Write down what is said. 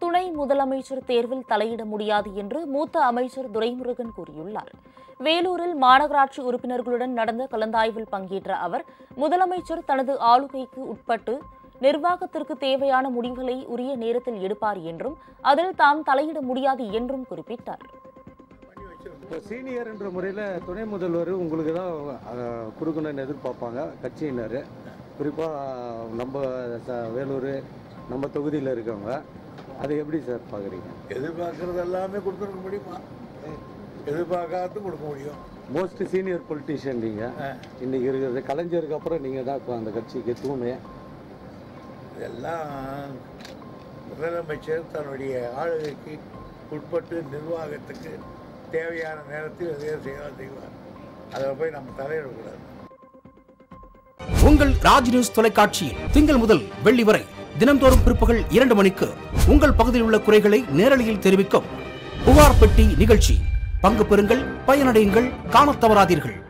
துணை முதலமைச்சர் தேர்வில் தலையிட முடியாது என்று மூத்த அமைச்சர் துரைமுருகன் கூறியுள்ளார் வேலூரில் மாநகராட்சி உறுப்பினர்களுடன் நடந்த கலந்தாய்வில் பங்கேற்ற அவர் முதலமைச்சர் தனது ஆளுகைக்கு உட்பட்டு நிர்வாகத்திற்கு தேவையான முடிவுகளை உரிய நேரத்தில் எடுப்பார் என்றும் அதில் தாம் தலையிட முடியாது என்றும் குறிப்பிட்டார் இப்போ சீனியர் என்ற முறையில் துணை முதல்வர் உங்களுக்கு தான் அஹ், கொடுக்கணும்னு எதிர்பார்ப்பாங்க கட்சியினர் குறிப்பாக நம்ம ச- வேலூர் நம்ம தொகுதியில் இருக்கவங்க அதை எப்படி சார் பார்க்குறீங்க எதிர்பார்க்கறது எல்லாமே கொடுத்துருக்க முடியுமா எதிர்பார்க்காத கொடுக்க முடியும் மோஸ்ட் சீனியர் பொலிட்டீஷியன் நீங்கள் இன்னைக்கு இருக்கிறது கலைஞருக்கு அப்புறம் நீங்கள் தான் இப்போ அந்த கட்சிக்கு தூணு இதெல்லாம் முதலமைச்சர் தன்னுடைய ஆளுகைக்கு உட்பட்டு நிர்வாகத்துக்கு தேவையான நேரத்தில் எதையோ செய்யலாம் செய்வார் அதில் போய் நம்ம தலையிடக்கூடாது உங்கள் ராஜ் நியூஸ் தொலைக்காட்சியில் திங்கள் முதல் வெள்ளி வரை தினம்தோறும் பிற்பகல் இரண்டு மணிக்கு உங்கள் பகுதியில் உள்ள குறைகளை நேரலையில் தெரிவிக்கும் புகார் பெட்டி நிகழ்ச்சி பங்கு பெறுங்கள் பயனடையுங்கள் காணத் தவறாதீர்கள்